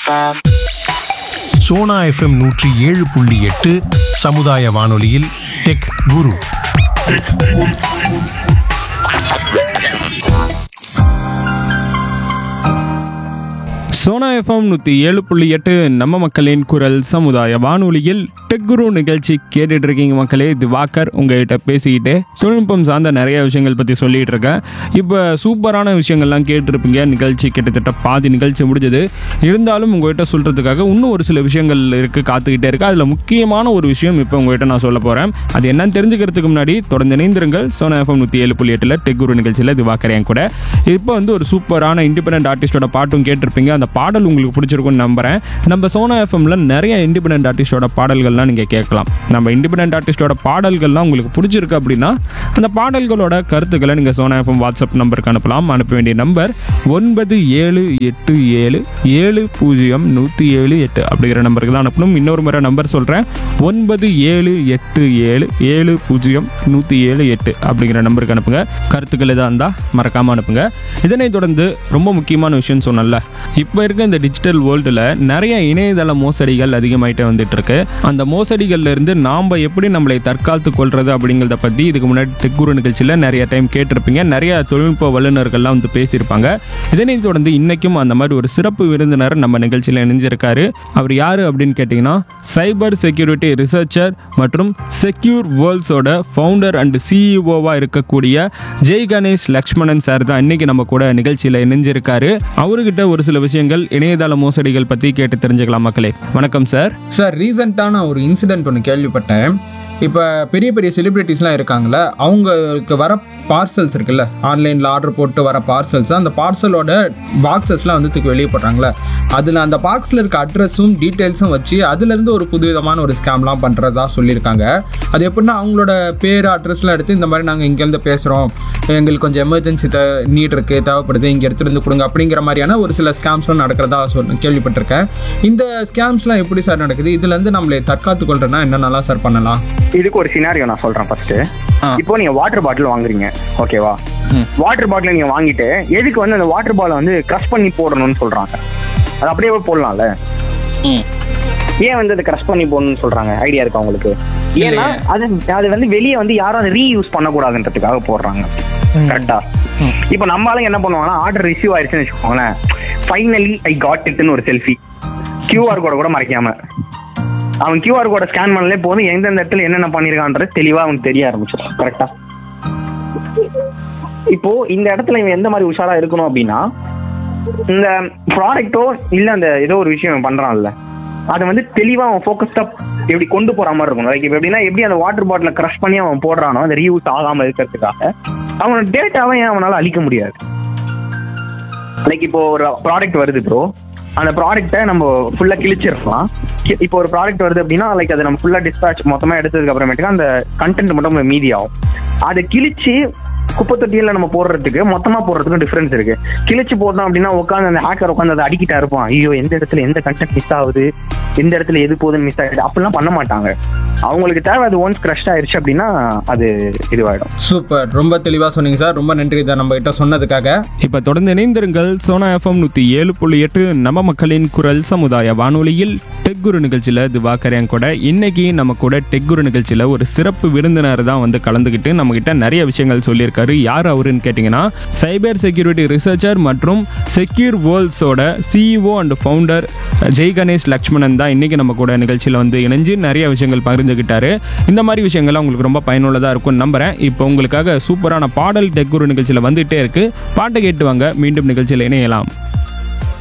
FM. Sona FM நூற்றி ஏழு புள்ளி எட்டு சமுதாய வானொலியில் டெக் குரு சோனா எஃப்எம் நூற்றி ஏழு புள்ளி எட்டு நம்ம மக்களின் குரல் சமுதாய வானொலியில் டெக்குரு நிகழ்ச்சி கேட்டுட்டு இருக்கீங்க மக்களே இது வாக்கர் உங்ககிட்ட பேசிக்கிட்டு தொழில்நுட்பம் சார்ந்த நிறைய விஷயங்கள் பற்றி சொல்லிட்டு இருக்கேன் இப்போ சூப்பரான விஷயங்கள்லாம் கேட்டிருப்பீங்க நிகழ்ச்சி கிட்டத்தட்ட பாதி நிகழ்ச்சி முடிஞ்சது இருந்தாலும் உங்ககிட்ட சொல்கிறதுக்காக இன்னும் ஒரு சில விஷயங்கள் இருக்குது காத்துக்கிட்டே இருக்கு அதில் முக்கியமான ஒரு விஷயம் இப்போ உங்ககிட்ட நான் சொல்ல போகிறேன் அது என்னன்னு தெரிஞ்சுக்கிறதுக்கு முன்னாடி தொடர்ந்து இணைந்திருங்கள் சோனா எஃப்எம் நூற்றி ஏழு புள்ளி எட்டில் டெக்குரு நிகழ்ச்சியில் இது வாக்கறேன் கூட இப்போ வந்து ஒரு சூப்பரான இண்டிபெண்டன்ட் ஆர்டிஸ்டோட பாட்டும் கேட்டிருப்பீங்க அந்த பாடல் உங்களுக்கு பிடிச்சிருக்கும்னு நம்புறேன் நம்ம சோனா எஃப்எம்ல நிறைய இண்டிபெண்டன்ட் ஆர்டிஸ்டோட பாடல்கள்லாம் நீங்கள் கேட்கலாம் நம்ம இண்டிபெண்டன்ட் ஆர்டிஸ்டோட பாடல்கள்லாம் உங்களுக்கு பிடிச்சிருக்கு அப்படின்னா அந்த பாடல்களோட கருத்துக்களை நீங்கள் சோனா எஃப்எம் வாட்ஸ்அப் நம்பருக்கு அனுப்பலாம் அனுப்ப வேண்டிய நம்பர் ஒன்பது ஏழு எட்டு ஏழு ஏழு பூஜ்ஜியம் நூற்றி ஏழு எட்டு அப்படிங்கிற நம்பருக்கு தான் அனுப்பணும் இன்னொரு முறை நம்பர் சொல்கிறேன் ஒன்பது ஏழு எட்டு ஏழு ஏழு பூஜ்ஜியம் நூற்றி ஏழு எட்டு அப்படிங்கிற நம்பருக்கு அனுப்புங்க கருத்துக்கள் எதாக இருந்தால் மறக்காமல் அனுப்புங்க இதனைத் தொடர்ந்து ரொம்ப முக்கியமான விஷயம் சொன்னல இப்போ இருக்க இந்த டிஜிட்டல் வேர்ல்டில் நிறைய இணையதள மோசடிகள் அதிகமாயிட்டே வந்துட்டு இருக்கு அந்த மோசடிகள்ல இருந்து நாம் எப்படி நம்மளை தற்காத்து கொள்றது அப்படிங்கிறத பற்றி இதுக்கு முன்னாடி தெக்குரு நிகழ்ச்சியில் நிறைய டைம் கேட்டிருப்பீங்க நிறைய தொழில்நுட்ப வல்லுநர்கள்லாம் வந்து பேசியிருப்பாங்க இதனைத் தொடர்ந்து இன்னைக்கும் அந்த மாதிரி ஒரு சிறப்பு விருந்தினர் நம்ம நிகழ்ச்சியில் இணைஞ்சிருக்காரு அவர் யாரு அப்படின்னு கேட்டிங்கன்னா சைபர் செக்யூரிட்டி ரிசர்ச்சர் மற்றும் செக்யூர் வேர்ல்ட்ஸோட ஃபவுண்டர் அண்ட் சிஇஓவா இருக்கக்கூடிய ஜெய் கணேஷ் லக்ஷ்மணன் சார் தான் இன்னைக்கு நம்ம கூட நிகழ்ச்சியில் இணைஞ்சிருக்காரு அவர்கிட்ட ஒரு சில விஷயங்கள் இணையதள மோசடிகள் பற்றி கேட்டு தெரிஞ்சுக்கலாம் மக்களே வணக்கம் சார் சார் ரீசெண்டான ஒரு இன்சிடென்ட் ஒன்று கேள்விப்பட்டேன் இப்போ பெரிய பெரிய செலிபிரிட்டிஸ்லாம் இருக்காங்களே அவங்களுக்கு வர பார்சல்ஸ் இருக்குல்ல ஆன்லைனில் ஆர்டர் போட்டு வர பார்சல்ஸ் அந்த பார்சலோட பாக்ஸஸ்லாம் வந்து தூக்கி வெளியே போடுறாங்களே அதில் அந்த பாக்ஸில் இருக்க அட்ரஸும் டீட்டெயில்ஸும் வச்சு அதுலேருந்து ஒரு புதுவிதமான ஒரு ஸ்கேம்லாம் பண்ணுறதா சொல்லியிருக்காங்க அது எப்படின்னா அவங்களோட பேர் அட்ரஸ்லாம் எடுத்து இந்த மாதிரி நாங்கள் இங்கேருந்து பேசுகிறோம் எங்களுக்கு கொஞ்சம் எமர்ஜென்சி த நீட் இருக்குது தேவைப்படுது இங்கே எடுத்துகிட்டு வந்து கொடுங்க அப்படிங்கிற மாதிரியான ஒரு சில ஸ்கேம்ஸ்லாம் நடக்கிறதா சொல் கேள்விப்பட்டிருக்கேன் இந்த ஸ்கேம்ஸ்லாம் எப்படி சார் நடக்குது இதுலேருந்து நம்மளை தற்காத்து கொள்றதுனா என்னென்னலாம் சார் பண்ணலாம் இதுக்கு ஒரு சினாரியோ நான் சொல்றேன் ஃபர்ஸ்ட் இப்போ நீங்க வாட்டர் பாட்டில் வாங்குறீங்க ஓகேவா வாட்டர் பாட்டில் நீங்க வாங்கிட்டு எதுக்கு வந்து அந்த வாட்டர் பாட்டில் வந்து க்ரஷ் பண்ணி போடணும்னு சொல்றாங்க அது அப்படியே போடலாம்ல ஏன் வந்து அதை க்ரஷ் பண்ணி போடணும்னு சொல்றாங்க ஐடியா இருக்கா உங்களுக்கு ஏன்னா அது அது வந்து வெளியே வந்து யாரும் அதை ரீயூஸ் பண்ணக்கூடாதுன்றதுக்காக போடுறாங்க கரெக்டா இப்போ நம்ம ஆளுங்க என்ன பண்ணுவாங்கன்னா ஆர்டர் ரிசீவ் ஆயிடுச்சுன்னு வச்சுக்கோங்களேன் ஃபைனலி ஐ காட் இட்னு ஒரு செல்ஃபி கியூஆர் கோட கூட மறைக்காம அவன் கியூஆர் கோட ஸ்கேன் பண்ணலே போதும் எந்தெந்த இடத்துல என்னென்ன பண்ணிருக்கான்றது தெளிவா அவனுக்கு தெரிய ஆரம்பிச்சிடும் கரெக்டா இப்போ இந்த இடத்துல இவன் எந்த மாதிரி உஷாரா இருக்கணும் அப்படின்னா இந்த ப்ராடக்ட்டோ இல்ல அந்த ஏதோ ஒரு விஷயம் இவன் பண்றான்ல அதை வந்து தெளிவா அவன் ஃபோக்கஸ்டா எப்படி கொண்டு போற மாதிரி இருக்கும் லைக் இப்போ எப்படின்னா எப்படி அந்த வாட்டர் பாட்டில க்ரஷ் பண்ணி அவன் போடுறானோ அந்த ரீயூஸ் ஆகாம இருக்கிறதுக்காக அவனோட டேட்டாவை ஏன் அவனால அழிக்க முடியாது லைக் இப்போ ஒரு ப்ராடக்ட் வருது ப்ரோ அந்த ப்ராடக்ட்டை நம்ம ஃபுல்லா கிழிச்சிடலாம் கி- இப்போ ஒரு ப்ராடக்ட் வருது அப்படின்னா லைக் அதை நம்ம ஃபுல்லா டிஸ்பேச் மொத்தமா எடுத்ததுக்கு அப்புறமேட்டுக்கு அந்த கண்டென்ட் மட்டும் மீதி ஆகும் அதை கிழிச்சு குப்பை தொட்டியில நம்ம போடுறதுக்கு மொத்தமா போடுறதுக்கும் டிஃபரன்ஸ் இருக்கு கிழிச்சு போட்டோம் அப்படின்னா உட்காந்து அந்த ஹேக்கர் உட்காந்து அதை அடிக்கிட்டா இருப்பான் ஐயோ எந்த இடத்துல எந்த கண்டென்ட் மிஸ் ஆகுது எந்த இடத்துல எது போகுதுன்னு மிஸ் ஆயிடுது அப்படிலாம் பண்ண மாட்டாங்க அவங்களுக்கு தேவை அது ஒன்ஸ் கிரஷ் ஆயிருச்சு அப்படின்னா அது இதுவாயிடும் சூப்பர் ரொம்ப தெளிவாக சொன்னீங்க சார் ரொம்ப நன்றி இதை நம்ம கிட்ட சொன்னதுக்காக இப்போ தொடர்ந்து இணைந்திருங்கள் சோனா எஃப்எம் நூற்றி ஏழு புள்ளி எட்டு நம்ம மக்களின் குரல் சமுதாய வானொலியில் டெக்குரு நிகழ்ச்சியில் திவாகரன் கூட இன்னைக்கு நம்ம கூட டெக்குரு நிகழ்ச்சியில் ஒரு சிறப்பு விருந்தினர் தான் வந்து கலந்துக்கிட்டு நம்மக்கிட்ட நிறைய விஷயங்கள் சொல்லியிருக்காரு யார் அவருன்னு கேட்டிங்கன்னா சைபர் செக்யூரிட்டி ரிசர்ச்சர் மற்றும் செக்யூர் வேர்ல்ட்ஸோட CEO and founder Jai Ganesh Lakshmanan தான் இன்னைக்கு நம்ம கூட நிகழ்ச்சியில் வந்து இணைஞ்சு நிறைய விஷயங்கள் பகிர்ந்துக்கிட்டாரு இந்த மாதிரி விஷயங்கள்லாம் உங்களுக்கு ரொம்ப பயனுள்ளதாக இருக்கும்னு நம்புறேன் இப்போ உங்களுக்காக சூப்பரான பாடல் டெக்குரு நிகழ்ச்சியில் வந்துகிட்டே இருக்கு பாட்டை கேட்டு வாங்க மீண்டும் நிகழ்ச்சியில் இணையலாம்